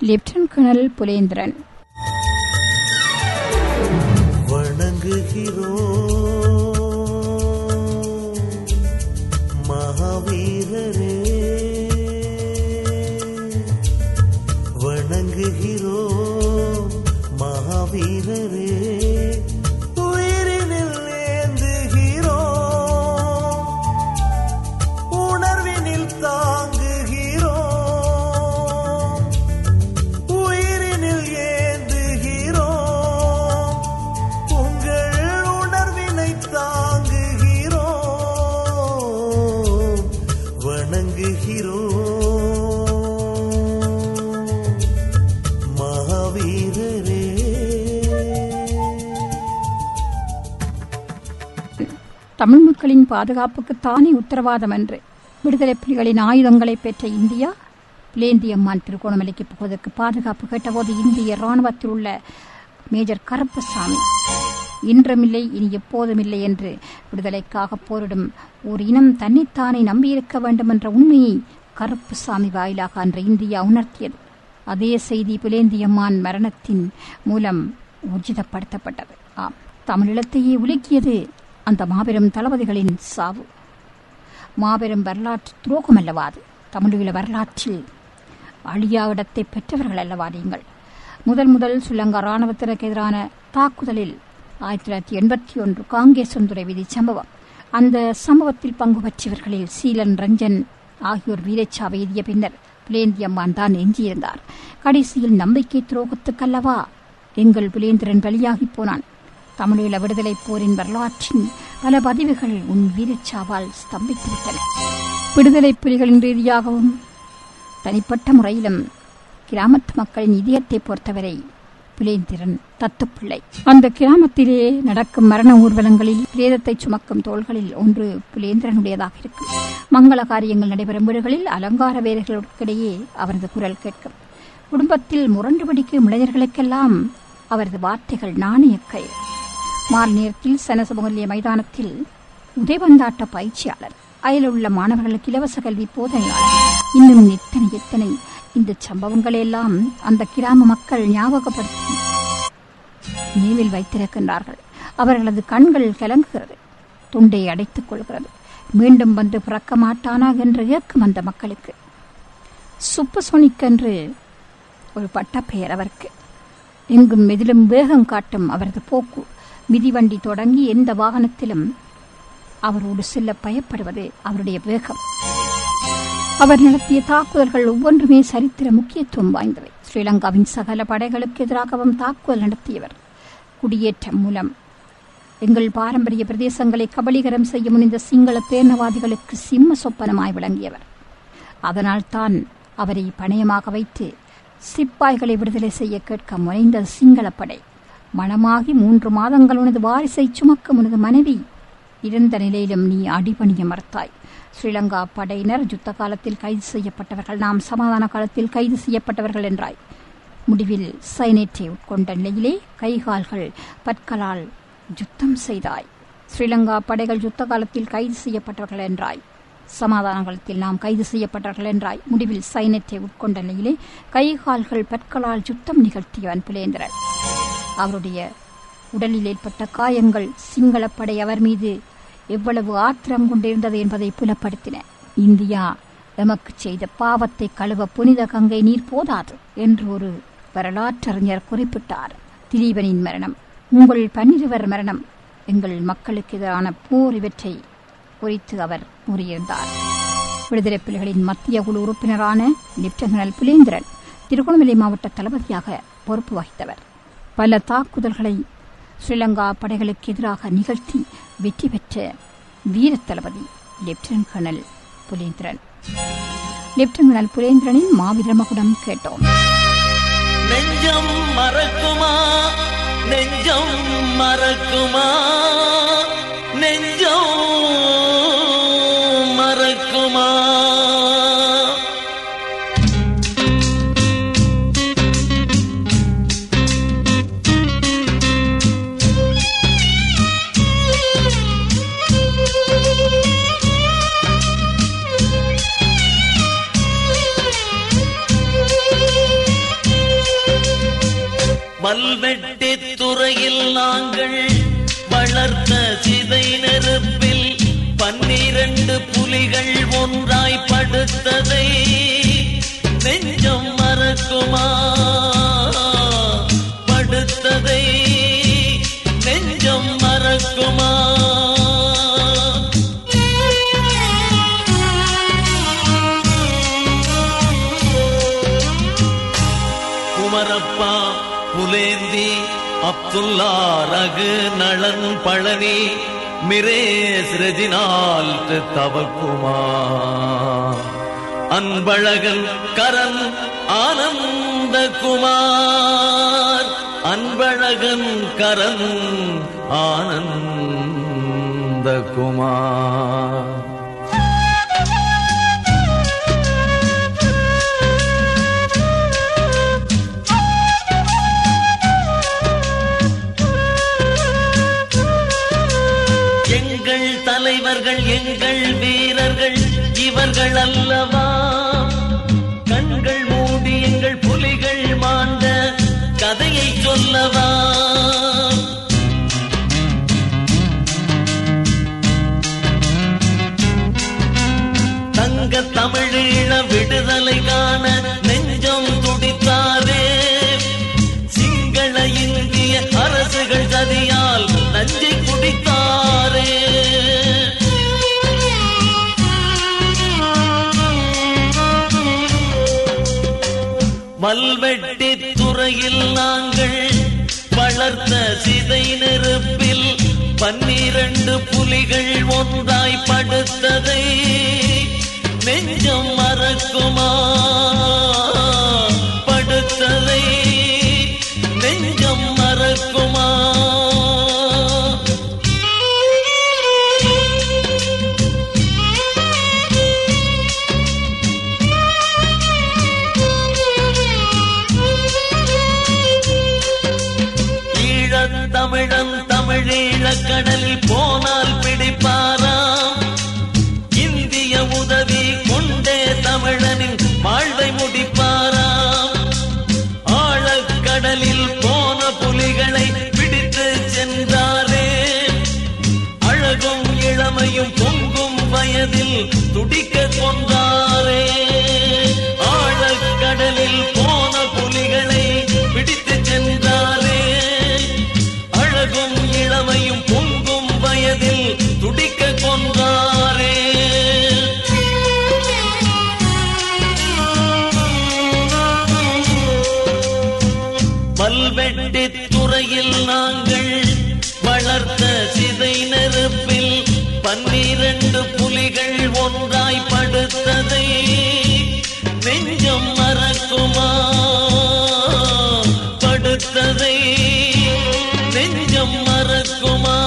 lieutenant colonel Pulendran வணங்குகிறோம் மகாவீரரே வணங்குகிறோம் மகாவீரரே உயிரினில் ஏந்துகிறோம் உணர்வினில் தாங்குகிறோம் உயிரினில் ஏந்துகிறோம் உங்கள் உணர்வினை தாங்குகிறோம் வணங்குகிறோம் மகாவீரரே தமிழ் மக்களின் பாதுகாப்புக்கு தானே உத்தரவாதம் என்று விடுதலை புலிகளின் ஆயுதங்களை பெற்ற இந்தியா பிளேந்தியம்மான் திருகோணமலைக்கு போவதற்கு பாதுகாப்பு கேட்டபோது இந்திய ராணுவத்தில் உள்ள மேஜர் கருப்பசாமி இன்றமில்லை இனி எப்போதுமில்லை என்று விடுதலைக்காக போரிடும் ஒரு இனம் தன்னைத்தானே நம்பியிருக்க வேண்டும் என்ற உண்மையை கருப்புசாமி வாயிலாக அன்று இந்தியா உணர்த்தியது அதே செய்தி புலேந்தியம்மான் மரணத்தின் மூலம் ஊர்ஜிதப்படுத்தப்பட்டது ஆம் தமிழீழத்தையே உலுக்கியது அந்த மாபெரும் தளபதிகளின் சாவு மாபெரும் வரலாற்று துரோகம் அல்லவா அது தமிழீழ வரலாற்றில் அழியா இடத்தை பெற்றவர்கள் அல்லவா நீங்கள் முதல் முதல் ஸ்ரீலங்கா ராணுவத்தினருக்கு எதிரான தாக்குதலில் ஆயிரத்தி தொள்ளாயிரத்தி எண்பத்தி ஒன்று காங்கேசன்துறை விதி சம்பவம் அந்த சம்பவத்தில் பங்கு பெற்றவர்களில் சீலன் ரஞ்சன் ஆகியோர் வீரச்சாவை எய்திய பின்னர் புலேந்தியம்மான் தான் எஞ்சியிருந்தார் கடைசியில் நம்பிக்கை துரோகத்துக்கல்லவா எங்கள் புலேந்திரன் பலியாகிப் போனான் தமிழீழ விடுதலை போரின் வரலாற்றின் பல பதிவுகள் உன் வீரச்சாவால் ஸ்தம்பித்துவிட்டன விடுதலை புலிகளின் ரீதியாகவும் தனிப்பட்ட முறையிலும் கிராமத்து மக்களின் இதயத்தை பொறுத்தவரை புலேந்திரன் தத்துப்பிள்ளை அந்த கிராமத்திலே நடக்கும் மரண ஊர்வலங்களில் பிரேதத்தை சுமக்கும் தோள்களில் ஒன்று புலேந்திரனுடையதாக இருக்கும் மங்கள காரியங்கள் நடைபெறும் வீடுகளில் அலங்கார வேலைகளுக்கிடையே அவரது குரல் கேட்கும் குடும்பத்தில் முரண்டு பிடிக்கும் இளைஞர்களுக்கெல்லாம் அவரது வார்த்தைகள் நாணயக்கயிறு மால் நேரத்தில் சனசமூல்ய மைதானத்தில் உதைபந்தாட்ட பயிற்சியாளர் அயலுள்ள மாணவர்களுக்கு இலவச கல்வி போதனையாளர் இன்னும் எத்தனை எத்தனை இந்த சம்பவங்களை எல்லாம் அந்த கிராம மக்கள் ஞாபகப்படுத்தி நினைவில் வைத்திருக்கின்றார்கள் அவர்களது கண்கள் கலங்குகிறது துண்டை அடைத்துக் கொள்கிறது மீண்டும் வந்து பிறக்க மாட்டானா என்ற இயக்கம் அந்த மக்களுக்கு சுப்பசோனிக் என்று ஒரு பட்டப்பெயர் அவருக்கு எங்கும் மெதிலும் வேகம் காட்டும் அவரது போக்கு மிதிவண்டி தொடங்கி எந்த வாகனத்திலும் அவரோடு செல்ல பயப்படுவது அவருடைய வேகம் அவர் நடத்திய தாக்குதல்கள் ஒவ்வொன்றுமே சரித்திர முக்கியத்துவம் வாய்ந்தவை ஸ்ரீலங்காவின் சகல படைகளுக்கு எதிராகவும் தாக்குதல் நடத்தியவர் குடியேற்றம் மூலம் எங்கள் பாரம்பரிய பிரதேசங்களை கபலீகரம் செய்ய முனைந்த சிங்கள பேரணவாதிகளுக்கு சிம்ம சொப்பனமாய் விளங்கியவர் அதனால் தான் அவரை பணயமாக வைத்து சிப்பாய்களை விடுதலை செய்ய கேட்க முனைந்த சிங்களப்படை மனமாகி மூன்று மாதங்கள் உனது வாரிசை சுமக்கும் உனது மனைவி இருந்த நிலையிலும் நீ அடிபணிய மறுத்தாய் ஸ்ரீலங்கா படையினர் யுத்த காலத்தில் கைது செய்யப்பட்டவர்கள் நாம் சமாதான காலத்தில் கைது செய்யப்பட்டவர்கள் என்றாய் முடிவில் சைனேட்டை உட்கொண்ட நிலையிலே கைகால்கள் பற்களால் யுத்தம் செய்தாய் ஸ்ரீலங்கா படைகள் யுத்த காலத்தில் கைது செய்யப்பட்டவர்கள் என்றாய் சமாதான காலத்தில் நாம் கைது செய்யப்பட்டவர்கள் என்றாய் முடிவில் சைனத்தை உட்கொண்ட நிலையிலே கைகால்கள் பற்களால் யுத்தம் நிகழ்த்தியவன் புலேந்திரன் அவருடைய உடலில் ஏற்பட்ட காயங்கள் சிங்களப்படை அவர் மீது எவ்வளவு ஆத்திரம் கொண்டிருந்தது என்பதை புலப்படுத்தின இந்தியா எமக்கு செய்த பாவத்தை கழுவ புனித கங்கை நீர் போதாது என்று ஒரு வரலாற்றறிஞர் குறிப்பிட்டார் திலீபனின் மரணம் உங்கள் பன்னிருவர் மரணம் எங்கள் மக்களுக்கு எதிரான போர் இவற்றை குறித்து அவர் கூறியிருந்தார் விடுதலை புலிகளின் மத்திய குழு உறுப்பினரான லெப்டினல் புலேந்திரன் திருகோணமலை மாவட்ட தளபதியாக பொறுப்பு வகித்தவர் பல தாக்குதல்களை ஸ்ரீலங்கா படைகளுக்கு எதிராக நிகழ்த்தி வெற்றி பெற்ற வீர தளபதி lieutenant colonel Pulendran lieutenant colonel புலேந்திரனின் மாவீர மகுடம் கேட்டோம் நெஞ்சம் மறக்குமா நெஞ்சம் மறக்குமா நெஞ்சம் மறக்குமா மல்வெட்டி துறையில் நாங்கள் வளர்த்த சிதை நெருப்பில் பன்னிரண்டு புலிகள் ஒன்றாய் படுத்ததை நெஞ்சம் மறக்குமா படுத்ததை நெஞ்சம் மறக்குமா குமரப்பா புலேந்தி அப்துல்லா ரகு நளன் பழனி மிரேஸ் ரெஜினால் தவக்குமா அன்பழகன் கரன் ஆனந்தகுமார் அன்பழகன் கரன் ஆனந்தகுமார் எங்கள் தலைவர்கள் எங்கள் வீரர்கள் இவர்கள் அல்லவா கண்கள் மூடி எங்கள் புலிகள் மாண்ட கதையை சொல்லவா தங்க தமிழீழ விடுதலை காண நெஞ்சம் துடித்தாரே சிங்கள இந்திய அரசுகள் சதியால் நஞ்சை குடித்தாரே மல்வெட்டி துறையில் நாங்கள் வளர்த்த சிதை நெருப்பில் பன்னிரண்டு புலிகள் ஒன்றாய் படுத்ததை நெஞ்சம் மறக்குமா படுத்ததை நெஞ்சம் மறக்குமா ஈழத் தமிழன் தமிழீழக் கடலில் போனால் பிடிப்பாராம் இந்திய உதவி கொண்டே தமிழனின் வாழ்வை முடிப்பாராம் ஆழக்கடலில் போன புலிகளை பிடித்து சென்றாரே அழகும் இளமையும் பொங்கும் வயதில் துடிக்க கொண்டாரே ஆழக்கடலில் போன புலிகளை பிடித்து சென்றாரே அழகும் இளமையும் பொங்கும் வயதில் துடிக்க கொன்றாரே பல்வெட்டி துறையில் நாங்கள் வளர்த்த சிதை நெருப்பில் பன்னிரண்டு புலிகள் ஒன்றாய் படுத்ததை நெஞ்சம் மறக்குமா படுத்ததை நெஞ்சம் மறக்குமா